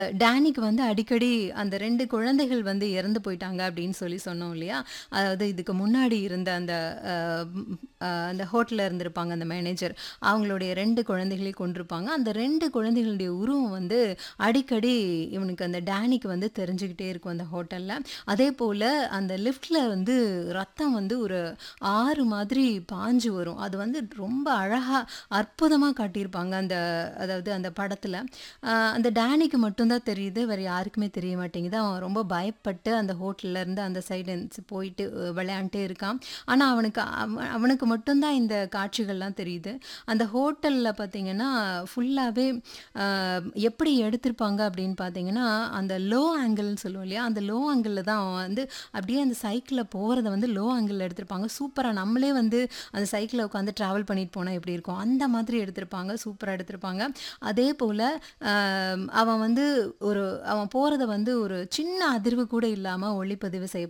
டேனிக்கு வந்து அடிக்கடி அந்த 2 குழந்தைகள் வந்து இறந்து போயிட்டாங்க அப்படின்னு சொல்லி சொன்னோம் இல்லையா? அதாவது இதுக்கு முன்னாடி இருந்த அந்த அ ம் அ அந்த ஹோட்டல்ல இருந்திருப்பாங்க அந்த மேனேஜர். அவங்களுடைய 2 குழந்தைகளையும் கொன்றுப்பாங்க. அந்த 2 குழந்தைகளுடைய உருவம் வந்து அடிக்கடி இவனுக்கு அந்த டேனிக்கு வந்து தெரிஞ்சுகிட்டே இருக்கும் அந்த ஹோட்டல்ல. அதேபோல அந்த லிஃப்ட்ல வந்து ரத்தம் வந்து ஒரு ஆறு மாதிரி பாஞ்சு வரும். அது வந்து ரொம்ப அழகா, அற்புதமா காட்டியிருப்பாங்க அந்த அதாவது அந்த படத்துல. அ அந்த டேனிக்கு மட்டும் தான் தெரியுது. வேற யாருக்குமே தெரிய மாட்டேங்குது. அவன் ரொம்ப பயப்பட்டு அந்த ஹோட்டல்ல இருந்து அந்த சைடு எந்திச்சு போயிட்டு விளையாண்ட்டே இருக்கான். ஆனா அவனுக்கு அவ அவனுக்கு மட்டும் தான் இந்த காட்சிகள்லாம் தெரியுது. அந்த ஹோட்டல்ல பார்த்தீங்கன்னா, ஃபுல்லாவே அ எப்படி எடுத்திருப்பாங்க அப்படின்னு பார்த்தீங்கன்னா, அந்த லோ ஆங்கிள்ன்னு சொல்லுவோம் இல்லையா? அந்த லோ ஆங்கிள்ல தான் அவன் வந்து அப்படியே அந்த சைக்கிள்ல போறத வந்து லோ ஆங்கிள்ல எடுத்திருப்பாங்க. சூப்பரா நம்மளே வந்து அந்த சைக்கிள்ல உட்காந்து டிராவல் பண்ணிட்டு போனா எப்படி இருக்கும்? அந்த மாதிரி எடுத்திருப்பாங்க. சூப்பரா எடுத்திருப்பாங்க. அதேபோல அ அவன் வந்து ஒரு அவன் போறத வந்து ஒரு சின்ன அதிர்வு கூட இல்லாம ஒளிப்பதிவு செய்ய